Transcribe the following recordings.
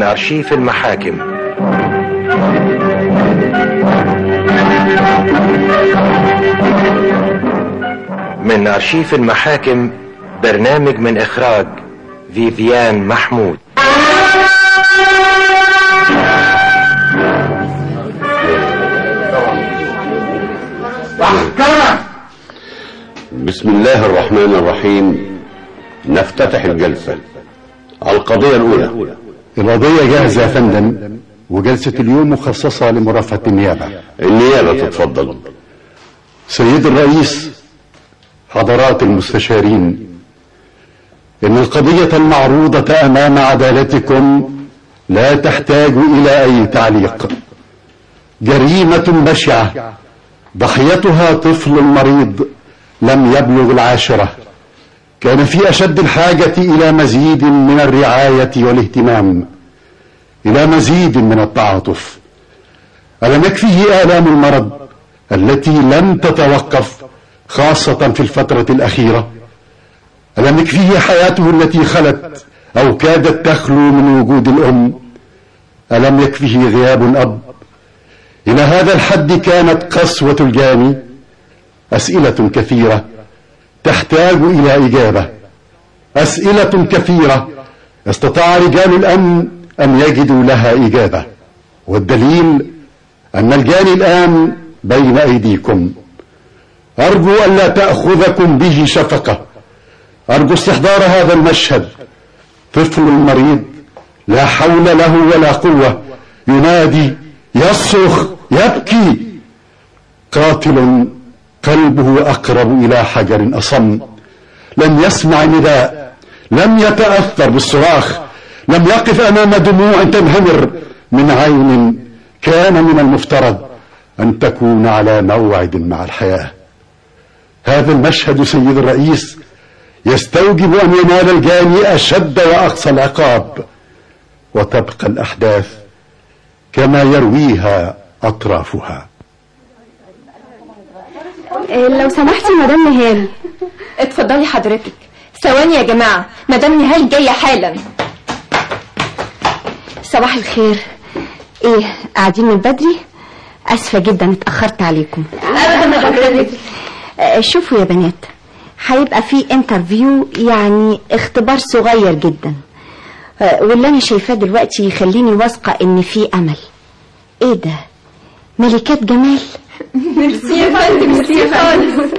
من أرشيف المحاكم من أرشيف المحاكم برنامج من إخراج فيفيان محمود بسم الله الرحمن الرحيم نفتتح الجلسة القضية الأولى القضية جاهزة يا فندم وجلسة اليوم مخصصة لمرافعة النيابة النيابة تتفضل سيد الرئيس حضرات المستشارين إن القضية المعروضة أمام عدالتكم لا تحتاج إلى أي تعليق جريمة بشعة ضحيتها طفل مريض لم يبلغ العاشرة كان في أشد الحاجة إلى مزيد من الرعاية والاهتمام إلى مزيد من التعاطف ألم يكفيه آلام المرض التي لم تتوقف خاصة في الفترة الأخيرة ألم يكفيه حياته التي خلت أو كادت تخلو من وجود الأم ألم يكفيه غياب الأب إلى هذا الحد كانت قسوة الجاني أسئلة كثيرة تحتاج إلى إجابة أسئلة كثيرة استطاع رجال الأمن أن يجدوا لها إجابة والدليل أن الجاني الآن بين أيديكم أرجو ألا تأخذكم به شفقة أرجو استحضار هذا المشهد طفل مريض لا حول له ولا قوة ينادي يصرخ يبكي قاتل قلبه أقرب إلى حجر أصم لم يسمع نداء لم يتأثر بالصراخ لم يقف أمام دموع تنهمر من عين كان من المفترض أن تكون على موعد مع الحياة هذا المشهد سيد الرئيس يستوجب أن ينال الجاني أشد وأقصى العقاب وتبقى الأحداث كما يرويها أطرافها لو سمحتي مدام نهال اتفضلي حضرتك ثواني يا جماعة مدام نهال جاية حالا صباح الخير ايه قاعدين من بدري اسفه جدا اتاخرت عليكم ابدا حضرتك آه، شوفوا يا بنات هيبقى في انترفيو يعني اختبار صغير جدا آه، واللي انا شايفاه دلوقتي يخليني واثقه ان في امل ايه ده ملكات جمال ميرسي يا فندم ميرسي خالص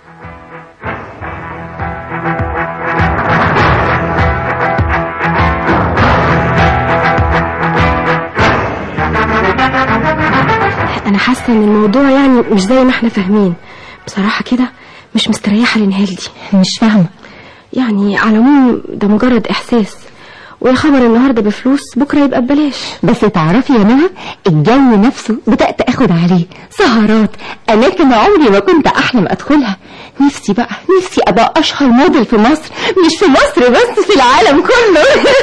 انا حاسه ان الموضوع يعني مش زي ما احنا فاهمين بصراحه كده مش مستريحه لنهال دي مش فاهمة يعني على العموم ده مجرد احساس ويا خبر النهارده بفلوس بكره يبقى ببلاش بس تعرفي يا نهى الجو نفسه بدأت اخد عليه سهرات اماكن عمري ما كنت احلم ادخلها نفسي بقى نفسي ابقى اشهر موديل في مصر مش في مصر بس في العالم كله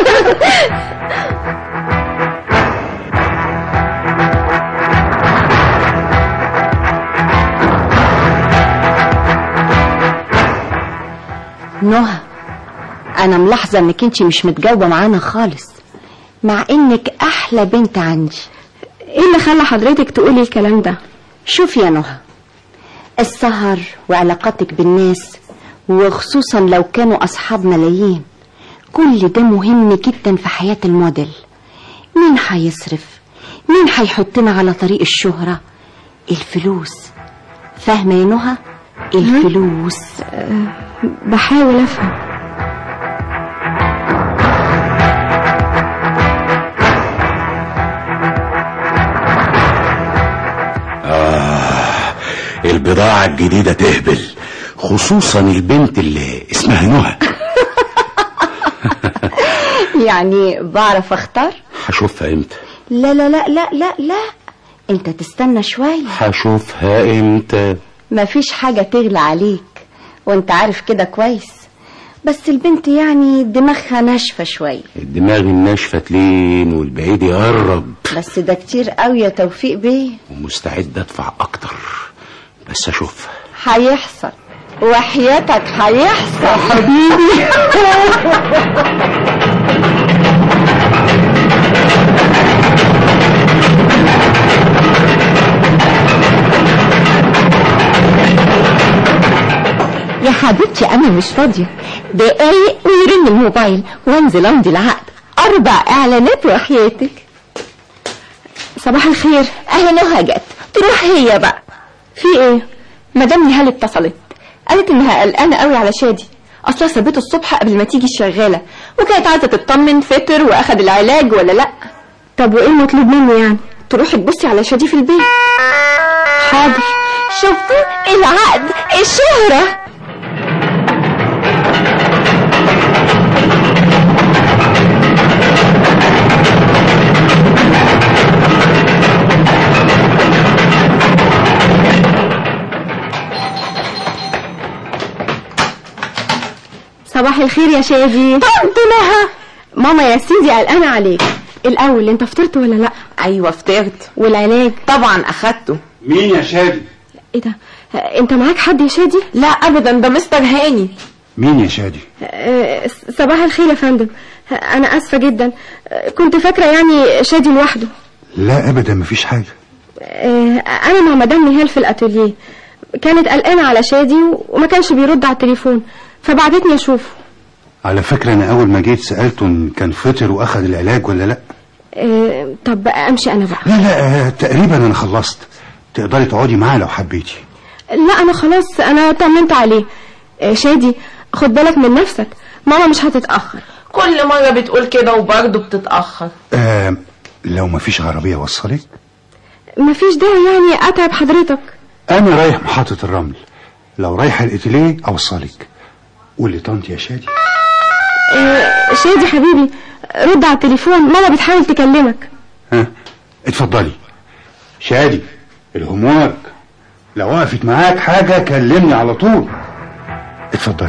نهى انا ملاحظه انك انت مش متجاوبه معانا خالص مع انك احلى بنت عندي ايه اللي خلى حضرتك تقولي الكلام ده شوفي يا نهى السهر وعلاقاتك بالناس وخصوصا لو كانوا اصحاب ملايين كل ده مهم جدا في حياه الموديل مين هيصرف مين هيحطنا على طريق الشهره الفلوس فاهمه يا نهى الفلوس بحاول افهم البضاعة الجديدة تهبل خصوصا البنت اللي اسمها نهى يعني بعرف اختار هشوفها امتى لا لا لا لا لا لا انت تستنى شويه هشوفها امتى مفيش حاجة تغلى عليك وانت عارف كده كويس بس البنت يعني دماغها ناشفة شوية الدماغ الناشفة تلين والبعيد يقرب بس ده كتير قوي يا توفيق بيه ومستعد ادفع اكتر بس اشوفها هيحصل وحياتك هيحصل يا حبيبتي انا مش فاضيه دقايق ويرن الموبايل وانزل امضي العقد اربع اعلانات وحياتك صباح الخير اهي نهى جت تروح هي بقى في ايه مدام نهال اتصلت قالت انها قلقانه قوي على شادي اصلا سابته الصبح قبل ما تيجي الشغاله وكانت عايزه تطمن فطر واخد العلاج ولا لا طب وايه المطلوب مني يعني تروحي تبصي على شادي في البيت حاضر شفتوا العقد الشهره صباح الخير يا شادي طنط نهى ماما يا سيدي قلقانه عليك الاول انت فطرت ولا لا ايوه فطرت والعلاج طبعا اخدته مين يا شادي ايه ده انت معاك حد يا شادي لا ابدا ده مستر هاني مين يا شادي آه، صباح الخير يا فندم انا اسفه جدا آه، كنت فاكره يعني شادي لوحده لا ابدا مفيش حاجه آه، انا مع مدام نهال في الاتوليه كانت قلقانه على شادي وما كانش بيرد على التليفون فبعتتني اشوفه على فكره انا اول ما جيت سالته ان كان فطر واخد العلاج ولا لا آه، طب بقى امشي انا بقى لا لا آه، تقريبا انا خلصت تقدري تقعدي معاه لو حبيتي لا انا خلاص انا طمنت عليه آه، شادي خد بالك من نفسك ماما مش هتتاخر كل مره بتقول كده وبرضه بتتاخر آه لو مفيش عربيه وصلك مفيش داعي يعني اتعب حضرتك انا رايح محطه الرمل لو رايحه الاتيليه اوصلك قولي طنط يا شادي آه، شادي حبيبي رد على التليفون ماما بتحاول تكلمك ها اتفضلي شادي الهومورك لو وقفت معاك حاجة كلمني على طول اتفضلي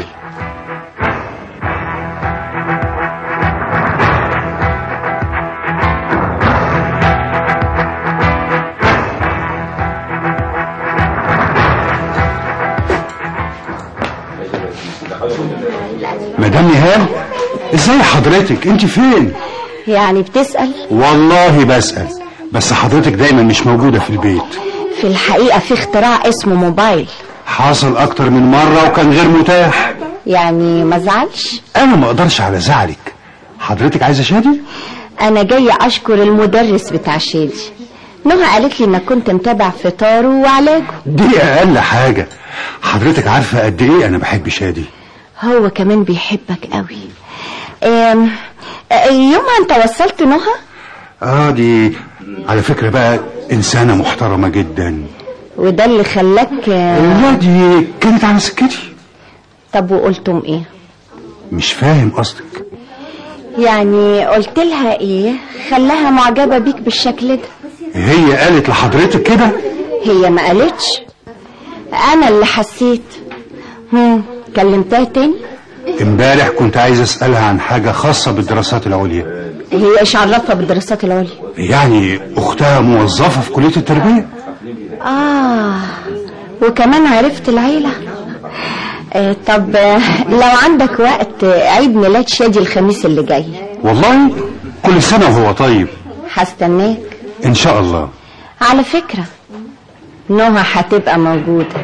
مدام نهال ازاي حضرتك انت فين يعني بتسأل والله بسأل بس حضرتك دايما مش موجودة في البيت في الحقيقة في اختراع اسمه موبايل حصل اكتر من مرة وكان غير متاح يعني ما زعلش انا ما اقدرش على زعلك حضرتك عايزة شادي انا جاية اشكر المدرس بتاع شادي نهى قالت لي انك كنت متابع فطاره وعلاجه دي اقل حاجة حضرتك عارفة قد ايه انا بحب شادي هو كمان بيحبك قوي أم... أه، يومها انت وصلت نهى اه دي على فكرة بقى انسانة محترمة جدا وده اللي خلاك أه، لا دي كانت على سكتي طب وقلتم ايه مش فاهم قصدك يعني قلت لها ايه خلاها معجبة بيك بالشكل ده هي قالت لحضرتك كده هي ما قالتش انا اللي حسيت هم كلمتها تاني امبارح كنت عايز اسألها عن حاجة خاصة بالدراسات العليا هي ايش عرفها بالدراسات العليا يعني اختها موظفة في كلية التربية اه وكمان عرفت العيلة آه طب آه، لو عندك وقت آه، عيد ميلاد شادي الخميس اللي جاي والله كل سنة وهو طيب هستناك ان شاء الله على فكرة نهى هتبقى موجودة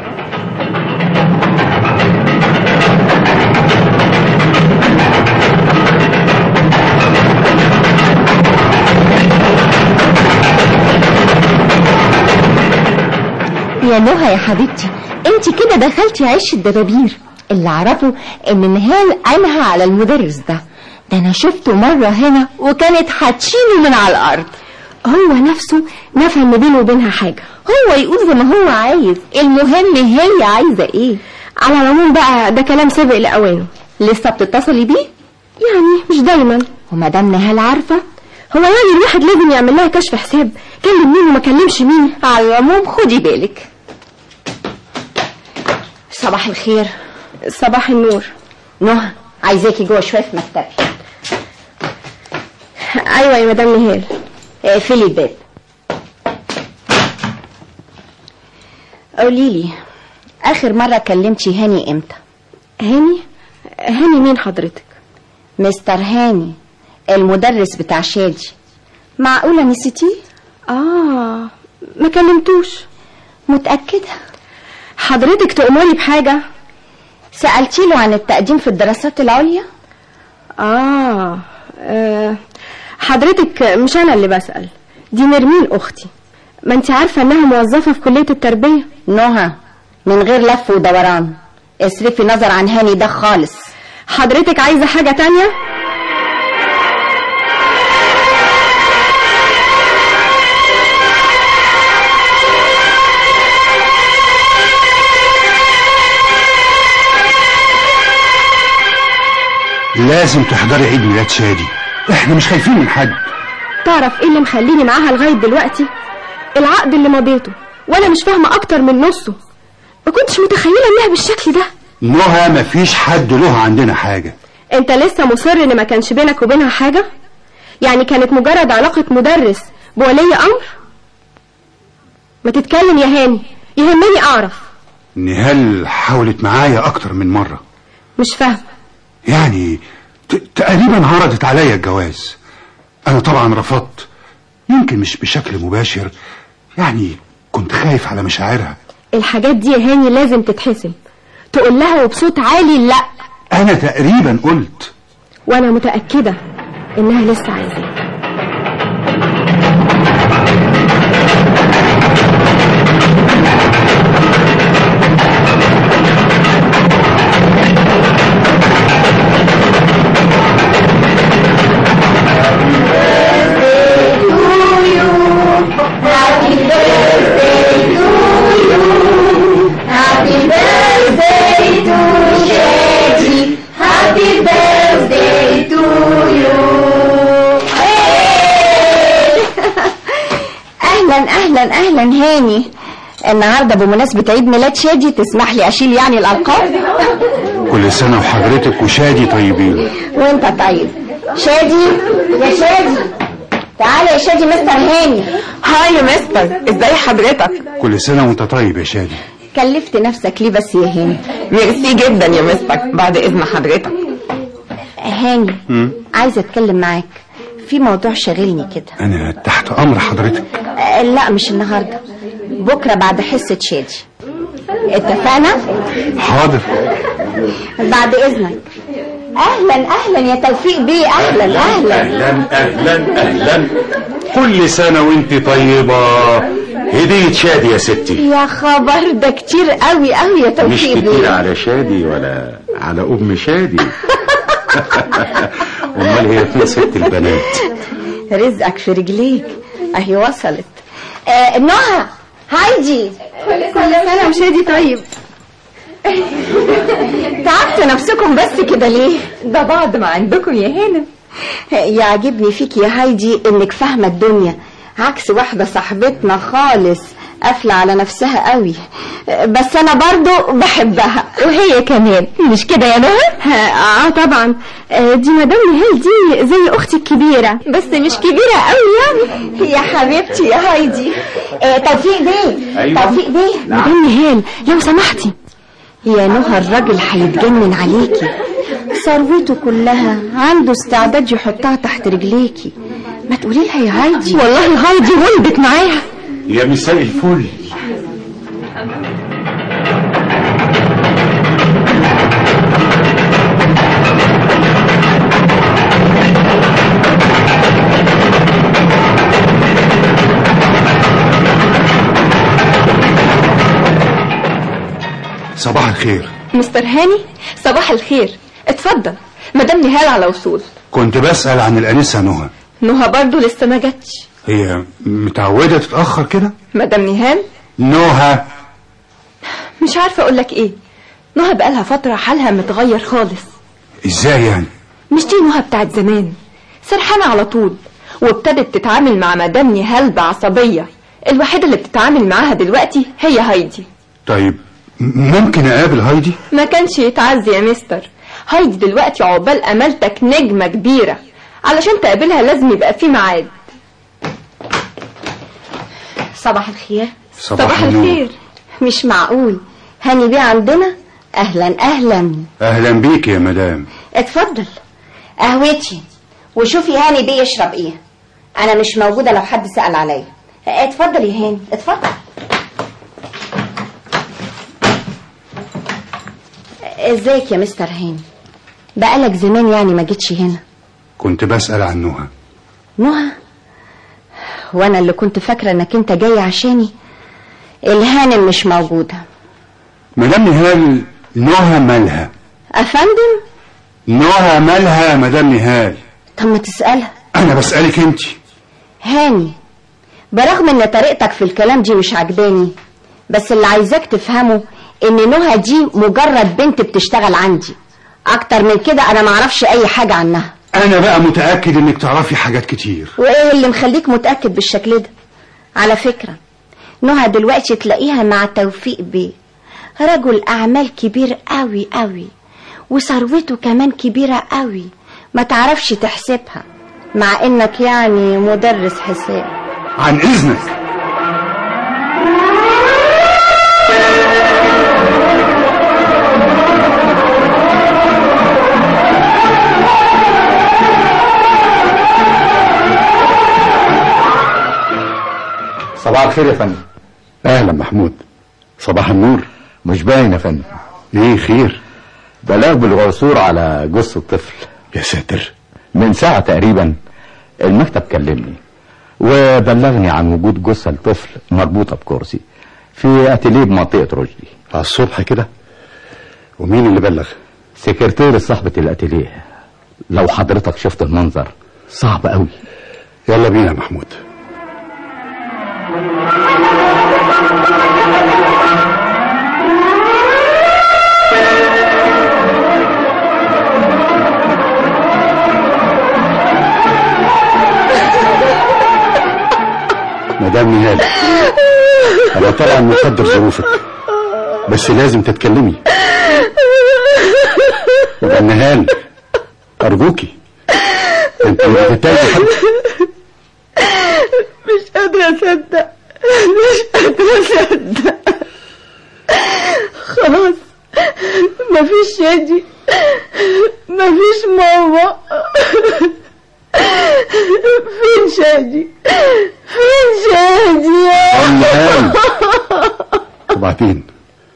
يا نهى يا حبيبتي انت كده دخلتي عش الدبابير اللي اعرفه ان نهال عينها على المدرس ده ده انا شفته مرة هنا وكانت هتشيله من على الارض هو نفسه نفى ان بينه وبينها حاجه هو يقول زي ما هو عايز المهم هي عايزة ايه على العموم بقى ده كلام سابق لاوانه لسه بتتصلي بيه يعني مش دايما ومدام نهال عارفة هو يعني الواحد لازم يعمل لها كشف حساب كلم مين وما كلمش مين على العموم خدي بالك صباح الخير صباح النور نهى عايزاكي جوه شوية في مكتبي ايوه يا مدام نهال اقفلي الباب قولي لي اخر مرة كلمتي هاني امتى هاني هاني مين حضرتك مستر هاني المدرس بتاع شادي معقولة نسيتيه اه ما كلمتوش متأكدة حضرتك تأمري بحاجة سألتي له عن التقديم في الدراسات العليا آه. آه حضرتك مش أنا اللي بسأل دي نرمين أختي ما انت عارفة انها موظفة في كلية التربية نهى من غير لف ودوران اصرفي نظر عن هاني ده خالص حضرتك عايزة حاجة تانية لازم تحضري عيد ميلاد شادي احنا مش خايفين من حد تعرف ايه اللي مخليني معاها لغاية دلوقتي العقد اللي مضيته وانا مش فاهمة اكتر من نصه ما كنتش متخيلة انها بالشكل ده نهى مفيش حد له عندنا حاجة انت لسه مصر ان ما كانش بينك وبينها حاجة يعني كانت مجرد علاقة مدرس بولي امر ما تتكلم يا هاني يهمني اعرف نهال حاولت معايا اكتر من مرة مش فاهمة يعني ت- تقريبا عرضت عليا الجواز انا طبعا رفضت يمكن مش بشكل مباشر يعني كنت خايف على مشاعرها الحاجات دي يا هاني لازم تتحسم تقول لها وبصوت عالي لا انا تقريبا قلت وانا متأكدة انها لسه عايزاه اهلا اهلا اهلا هاني النهارده بمناسبة عيد ميلاد شادي تسمح لي اشيل يعني الالقاب كل سنة وحضرتك وشادي طيبين وانت طيب شادي يا شادي تعالى يا شادي مستر هاني هاي يا مستر ازاي حضرتك كل سنة وانت طيب يا شادي كلفت نفسك ليه بس يا هاني ميرسي جدا يا مستر بعد اذن حضرتك هاني عايزه اتكلم معاك في موضوع شاغلني كده انا تحت امر حضرتك آه، لا مش النهارده بكره بعد حصه شادي اتفقنا حاضر بعد اذنك اهلا اهلا يا توفيق بيه اهلا اهلا اهلا اهلا اهلا كل سنة وانت طيبة هدية شادي يا ستي يا خبر ده كتير قوي قوي يا مش توفيق كتير بيه على شادي ولا على ام شادي امال هي فين ست البنات رزقك في رجليك اهي وصلت آه نهى هايدي كل سنة وشادي طيب تعبتوا نفسكم بس كده ليه ده بعد ما عندكم يا هانم يعجبني فيك يا هايدي انك فاهمه الدنيا عكس واحده صاحبتنا خالص قافله على نفسها قوي بس انا برضو بحبها وهي كمان مش كده يا نهى اه طبعا آه، دي مدام نهال دي زي اختي الكبيرة بس مش كبيرة قوي يعني يا حبيبتي يا هايدي آه توفيق بيه أيوة. توفيق بيه مدام نهال لو سمحتي يا نهى الراجل هيتجنن عليكي ثروته كلها عنده استعداد يحطها تحت رجليكي ما تقولي لها يا هايدي والله هايدي ولدت معاها يا مساء الفل صباح الخير مستر هاني صباح الخير اتفضل مدام نهال على وصول كنت بسأل عن الأنسة نهى نهى برضو لسه ما جاتش هي متعودة تتأخر كده مدام نهال نهى مش عارفة اقول لك ايه نهى بقالها فترة حالها متغير خالص ازاي يعني مش دي نهى بتاعت زمان سرحانة على طول وابتدت تتعامل مع مدام نهال بعصبية الوحيدة اللي بتتعامل معاها دلوقتي هي هايدي طيب م- ممكن أقابل هايدي ما كانش يتعزي يا مستر هايدي دلوقتي عقبال امالتك نجمة كبيرة علشان تقابلها لازم يبقى في ميعاد صباح الخير صباح النور. الخير مش معقول هاني بيه عندنا اهلا اهلا أهلا بيك يا مدام اتفضل قهوتي وشوفي هاني بيه يشرب ايه انا مش موجوده لو حد سأل عليا اتفضل يا هاني اتفضل ازيك يا مستر هاني بقالك زمان يعني ما جيتش هنا كنت بسأل عن نهى نهى وانا اللي كنت فاكره انك انت جاي عشاني الهانم مش موجوده مدام نهال نهى مالها افندم نهى مالها يا مدام نهال طب ما تسالها انا بسألك انت هاني برغم ان طريقتك في الكلام دي مش عجباني بس اللي عايزاك تفهمه ان نهى دي مجرد بنت بتشتغل عندي اكتر من كده انا معرفش اي حاجه عنها انا بقى متأكد انك تعرفي حاجات كتير وايه اللي مخليك متاكد بالشكل ده على فكره نهى دلوقتي تلاقيها مع توفيق بيه رجل اعمال كبير قوي قوي وثروته كمان كبيره قوي ما تعرفش تحسبها مع انك يعني مدرس حساب عن اذنك صباح الخير يا فندم اهلا محمود صباح النور مش باين يا فندم ايه خير بلاغ بالعثور على جثة طفل يا ساتر من ساعة تقريبا المكتب كلمني وبلغني عن وجود جثة لطفل مربوطة بكرسي في اتيليه بمنطقة رشدي على الصبح كده ومين اللي بلغ سكرتير صاحبة الاتيليه لو حضرتك شفت المنظر صعب قوي يلا بينا يا محمود مدام نهال انا طبعا مقدر ظروفك بس لازم تتكلمي مدام نهال ارجوكي انت بتتاجي حد مش قادرة أصدق مش قادرة أصدق خلاص مفيش شادي مفيش ماما فين شادي فين شادي يا مدام نهال وبعدين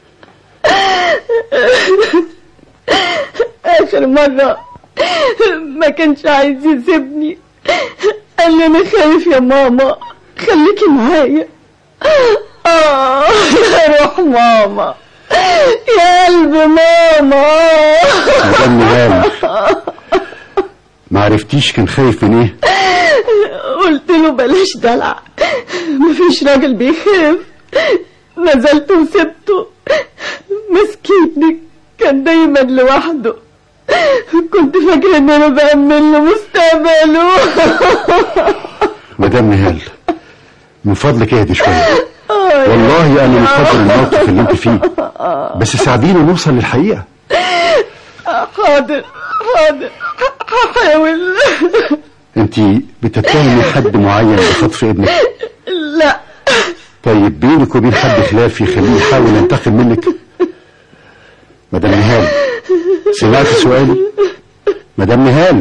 آخر مرة ما كانش عايز يسيبني قال لي أنا خايف يا ماما خليكي معايا آه يا روح ماما يا قلب ماما مدام نهال ما عرفتيش كان خايف من ايه قلت له بلاش دلع مفيش راجل بيخاف نزلت وسبته مسكيني كان دايما لوحده كنت فاكرة ان انا بأمن له مستقبله مدام نهال من فضلك اهدي شويه والله انا مقدر الموقف اللي انت فيه بس ساعدينا نوصل للحقيقه حاضر حاضر هحاول انت بتتهمي حد معين بخطف ابنك لا طيب بينك وبين حد خلاف يخليه يحاول ينتقم منك مدام نهال سمعت سؤالي مدام نهال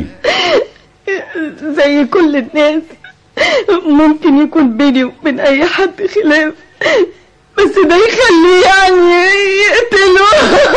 زي كل الناس ممكن يكون بيني وبين اي حد خلاف بس ده يخليه يعني يقتله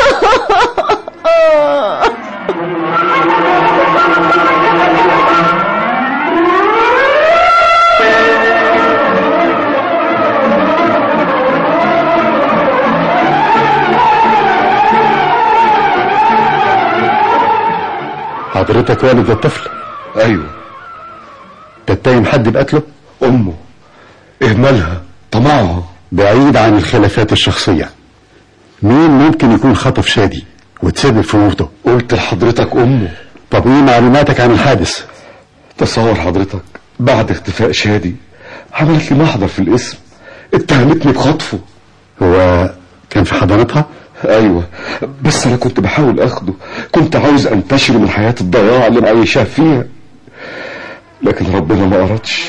حضرتك والد الطفل ايوه تتهم حد بقتله امه اهملها طمعها بعيد عن الخلافات الشخصية مين ممكن يكون خطف شادي وتسبب في موته قلت لحضرتك امه طب ايه معلوماتك عن الحادث تصور حضرتك بعد اختفاء شادي عملت لي محضر في الاسم اتهمتني بخطفه هو كان في حضانتها ايوه بس انا كنت بحاول اخده كنت عاوز انتشر من حياة الضياع اللي معيشها فيها لكن ربنا ما اردش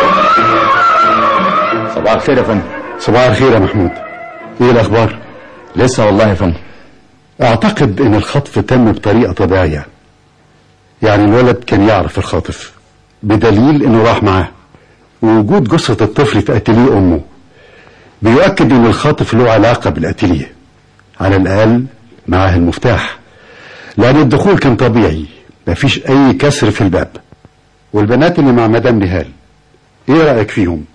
صباح الخير يا فندم صباح الخير يا محمود ايه الاخبار لسه والله يا فندم اعتقد ان الخطف تم بطريقة طبيعية يعني الولد كان يعرف الخاطف بدليل انه راح معاه ووجود جثة الطفل في اتيليه امه بيؤكد ان الخاطف له علاقة بالاتيليه على الاقل معاه المفتاح لان الدخول كان طبيعي مفيش اي كسر في الباب والبنات اللي مع مدام نهال ايه رأيك فيهم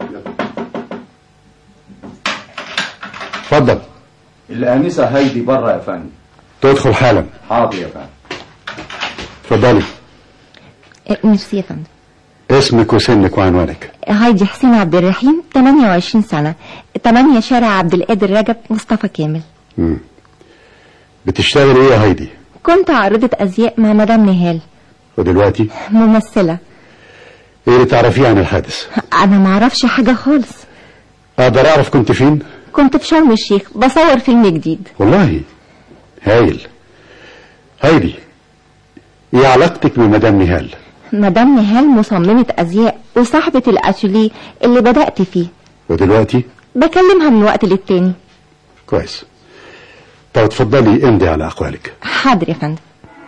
اتفضل الآنسة هايدي بره يا فندم تدخل حالا حاضر يا فندم اتفضلي ميرسي يا فندم اسمك وسنك وعنوانك هايدي حسين عبد الرحيم 28 سنة 8 شارع عبد القادر رجب مصطفى كامل مم. بتشتغل ايه يا هايدي كنت عارضة أزياء مع مدام نهال ودلوقتي ممثلة ايه اللي تعرفيه عن الحادث أنا معرفش حاجة خالص اقدر اعرف كنت فين كنت في شرم الشيخ بصور فيلم جديد والله هايل هايدي ايه علاقتك بمدام نهال مدام نهال مصممة أزياء وصاحبة الأتوليه اللي بدأت فيه ودلوقتي بكلمها من وقت للتاني كويس طب اتفضلي امضي على اقوالك حاضر يا فندم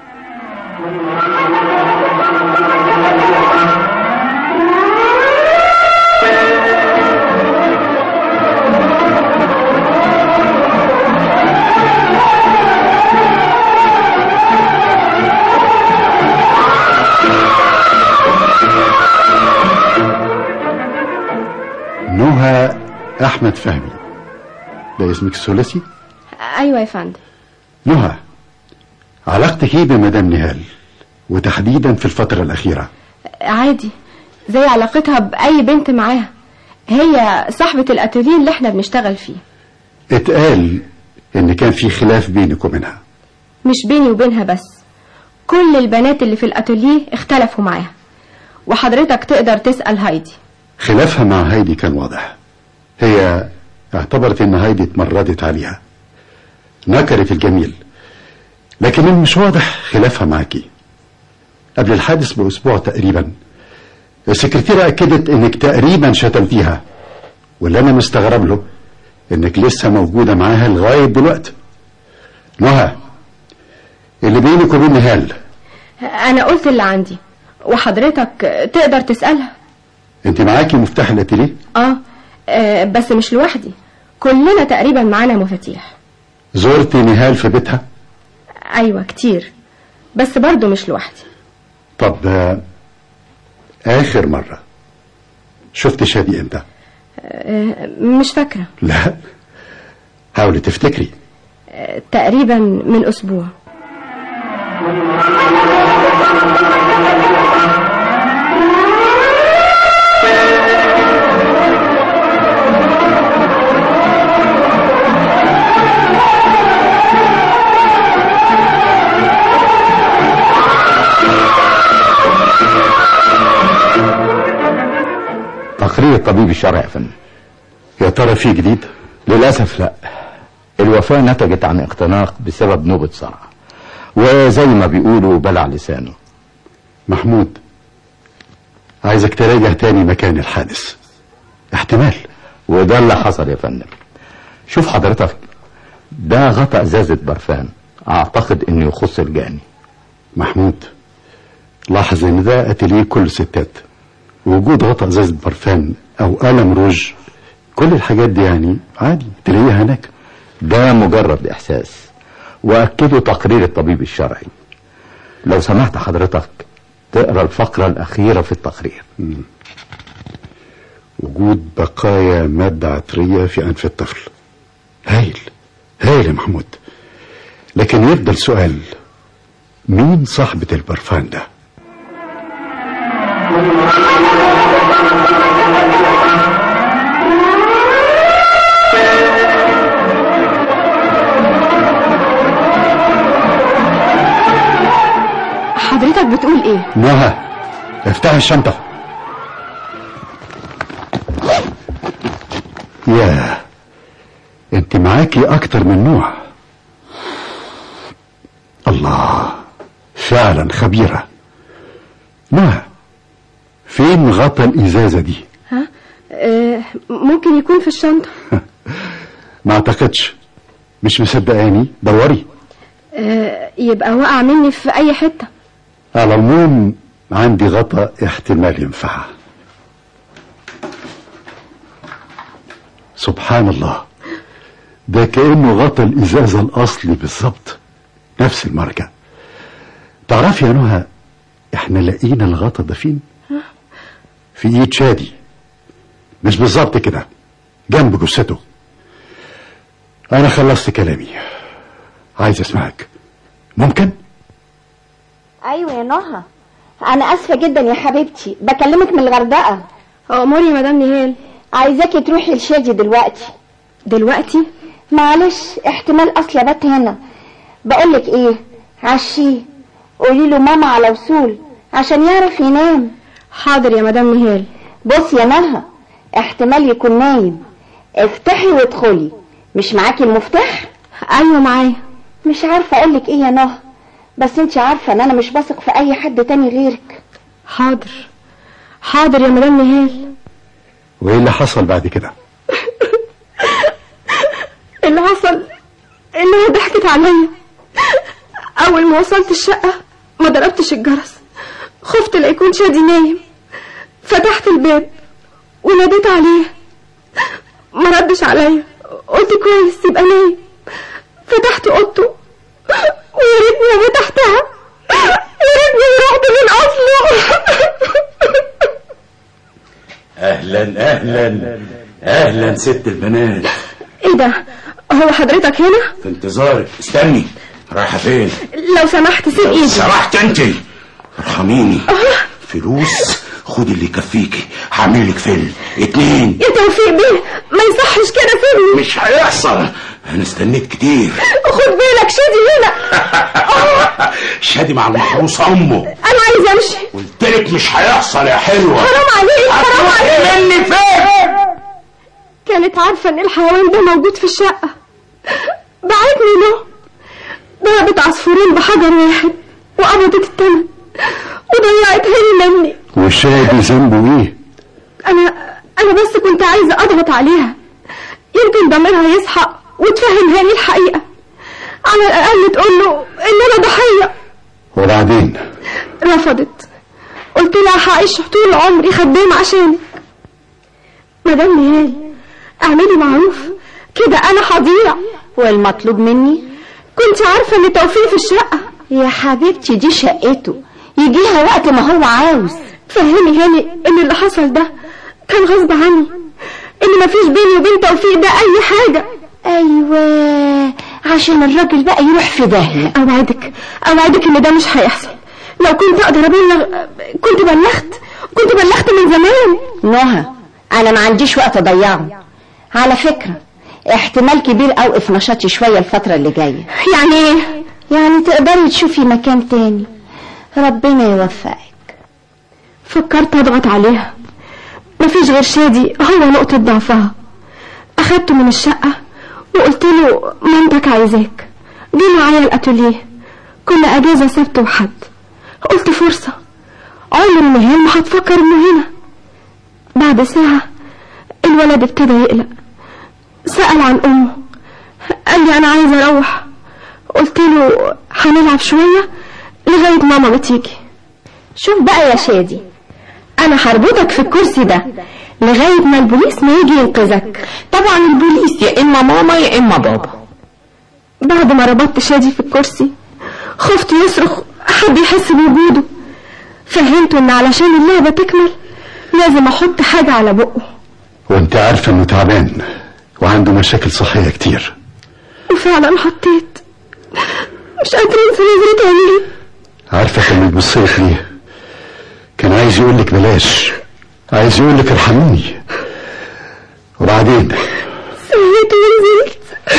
نهى احمد فهمي ده اسمك الثلاثي ايوه يا فندم نهى علاقتك ايه بمدام نهال وتحديدا في الفترة الأخيرة عادي زي علاقتها باي بنت معاها هي صاحبة الاتelier اللي احنا بنشتغل فيه اتقال ان كان في خلاف بينك وبينها مش بيني وبينها بس كل البنات اللي في الاتelier اختلفوا معاها وحضرتك تقدر تسأل هايدي خلافها مع هايدي كان واضح هي اعتبرت ان هايدي اتمردت عليها نكرت الجميل لكن مش واضح خلافها معاكي قبل الحادث بأسبوع تقريبا السكرتيرة أكدت إنك تقريبا شتمتيها واللي أنا مستغرب له إنك لسه موجودة معاها لغاية دلوقتي نهى اللي بينك وبين نهال انا قلت اللي عندي وحضرتك تقدر تسألها أنت معاكي مفتاح الأتيليه اه آه، بس مش لوحدي كلنا تقريبا معانا مفاتيح زرتي نهال في بيتها ايوه كتير بس برضو مش لوحدي طب آه، آخر مرة شفت شادي إمتى آه، مش فاكرة لا حاولي تفتكري آه، تقريبا من اسبوع تقرير الطبيب الشرعي يا فندم يا ترى في جديد للأسف لا الوفاة نتجت عن اختناق بسبب نوبة صرع وزي ما بيقولوا بلع لسانه محمود عايزك تراجع تاني مكان الحادث احتمال وده اللي حصل يا فندم شوف حضرتك ده غطى ازازة برفان اعتقد انه يخص الجاني محمود لاحظ ان ده اتيليه كل ستات وجود غطاء ازازة برفان او قلم روج كل الحاجات دي يعني عادي تلاقيها هناك ده مجرد احساس واكده تقرير الطبيب الشرعي لو سمحت حضرتك تقرا الفقرة الاخيرة في التقرير وجود بقايا مادة عطرية في أنف الطفل هايل هايل يا محمود لكن يفضل سؤال مين صاحبة البرفان ده حضرتك بتقول ايه نهى افتح الشنطة يا انت معاكي اكتر من نوع الله فعلا خبيرة نهى فين غطى الازازة دي ها آه، ممكن يكون في الشنطة ما اعتقدش مش مصدقاني دوري آه يبقى وقع مني في اي حته على العموم عندي غطا احتمال ينفعها سبحان الله ده كأنه غطا الإزازة الأصلي بالظبط نفس الماركة تعرفي يا نهى احنا لقينا الغطا ده فين في ايد شادي مش بالظبط كده جنب جثته انا خلصت كلامي عايز اسمعك ممكن ايوه يا نهى انا اسفه جدا يا حبيبتي بكلمك من الغردقه اموري يا مدام نهال عايزاكي تروحي لشادي دلوقتي دلوقتي معلش احتمال اصل ابات هنا بقولك ايه عشيه قولي له ماما على وصول عشان يعرف ينام حاضر يا مدام نهال بص يا نهى احتمال يكون نايم افتحي وادخلي مش معاكي المفتاح ايوه معايا مش عارفه اقولك ايه يا نهى بس انت عارفه ان انا مش بثق في اي حد تاني غيرك حاضر حاضر يا مدام نهال وايه اللي حصل بعد كده اللي حصل انها ضحكت عليا اول ما وصلت الشقه ما ضربتش الجرس خفت لا يكون شادي نايم فتحت الباب وناديت عليه ما ردش عليا قلت كويس يبقى نايم فتحت اوضته ويا ريتني ما فتحتها يا ريتني رحت من اصله اهلا اهلا اهلا ست البنات ايه ده هو حضرتك هنا في انتظارك استني رايحه فين لو سمحت سيب ايدي سرحت انت ارحميني فلوس خدي اللي يكفيكي هعمل لك فيلم اتنين يا توفيق بيه ما يصحش كده سيبني مش هيحصل انا استنيت كتير خد بالك شادي هنا شادي مع المحروسه امه انا عايز امشي قلتلك مش هيحصل يا حلوه حرام عليك حرام عليك هتروحي مني فين كانت عارفة ان الحيوان ده موجود في الشقة بعتني له ضربت عصفورين بحجر واحد وقبضت التمن وضيعت هي مني والشادي ذنبه ايه انا انا بس كنت عايزة اضغط عليها يمكن ضميرها يصحى وتفهمها لي الحقيقة على الاقل تقول له ان انا ضحية وبعدين رفضت قلت لها هعيش طول عمري خدام عشانك مدام نهال اعملي معروف كده انا هضيع والمطلوب مني كنت عارفة ان توفيق في الشقة يا حبيبتي دي شقته يجيها وقت ما هو عاوز فهمي هاني ان اللي حصل ده كان غصب عني ان مفيش بيني وبين توفيق ده اي حاجة ايوه عشان الراجل بقى يروح في داهية اوعدك اوعدك ان ده مش هيحصل لو كنت اقدر ابلغ كنت بلغت كنت بلغت من زمان نهى انا ما عنديش وقت اضيعه على فكرة احتمال كبير اوقف نشاطي شوية الفترة اللي جاية يعني ايه يعني تقدري تشوفي مكان تاني ربنا يوفقك فكرت اضغط عليها مفيش غير شادي هو نقطة ضعفها اخدته من الشقة وقلت له مامتك عايزاك جه معايا الاتوليه كل اجازة سبت وحد قلت فرصة عمر مهان ما هتفكر انه هنا بعد ساعة الولد ابتدى يقلق سأل عن امه قال لي انا عايز اروح قلت له هنلعب شوية لغاية ماما ما تيجي شوف بقى يا شادي انا هربطك في الكرسي ده لغاية ما البوليس ما يجي ينقذك طبعا البوليس يا اما ماما يا اما بابا بعد ما ربطت شادي في الكرسي خفت يصرخ حد يحس بوجوده فهمته ان علشان اللعبة تكمل لازم احط حاجة على بقه وانت عارفه انه تعبان وعنده مشاكل صحيه كتير وفعلا حطيت مش قادرة انسى نظرة عينيه عارفه كان بيبص لك ليه كان عايز يقول لك بلاش عايز يقول لك ارحموني وبعدين سويت ونزلت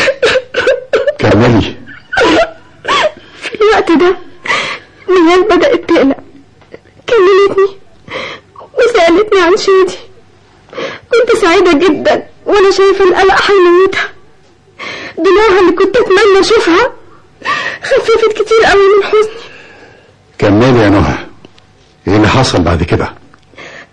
كملي في الوقت ده نيال بدأت تقلق كلمتني وسألتني عن شادي كنت سعيدة جدا وانا شايفة القلق هيموتها دموعها اللي كنت اتمنى اشوفها خففت كتير قوي من حزني كملي يا نهى ايه اللي حصل بعد كده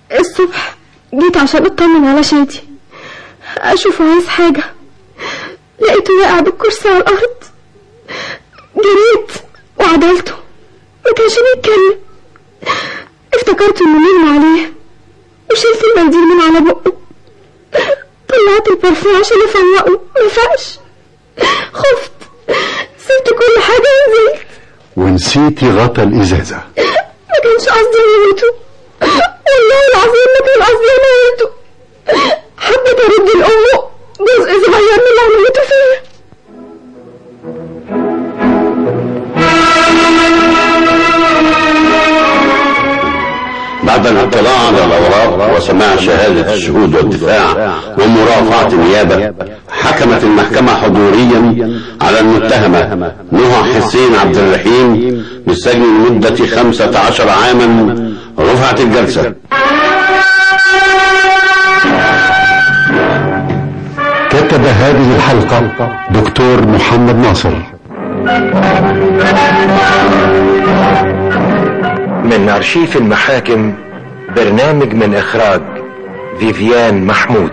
الصبح جيت عشان اطمن على شادي اشوفه عايز حاجة لقيته واقع بالكرسي على الأرض جريت وعدلته ما كانش بيتكلم افتكرت انه نجم عليه وشلت المنديل من على بقه طلعت البرفان عشان افوقه ما فاقش خفت سبت كل حاجة ونزلت ونسيتي غطا الازازه ما كانش قصدي اموته والله العظيم ما كان قصدي اموته حبيت ارد لامه جزء صغير من اللي عملته فيا بعد الاطلاع على الاوراق وسماع شهاده الشهود والدفاع ومرافعه النيابه حكمت المحكمه حضوريا على المتهمه نهى حسين عبد الرحيم بالسجن لمده 15 عاما رفعت الجلسه كتب هذه الحلقه دكتور محمد ناصر من أرشيف المحاكم برنامج من إخراج فيفيان محمود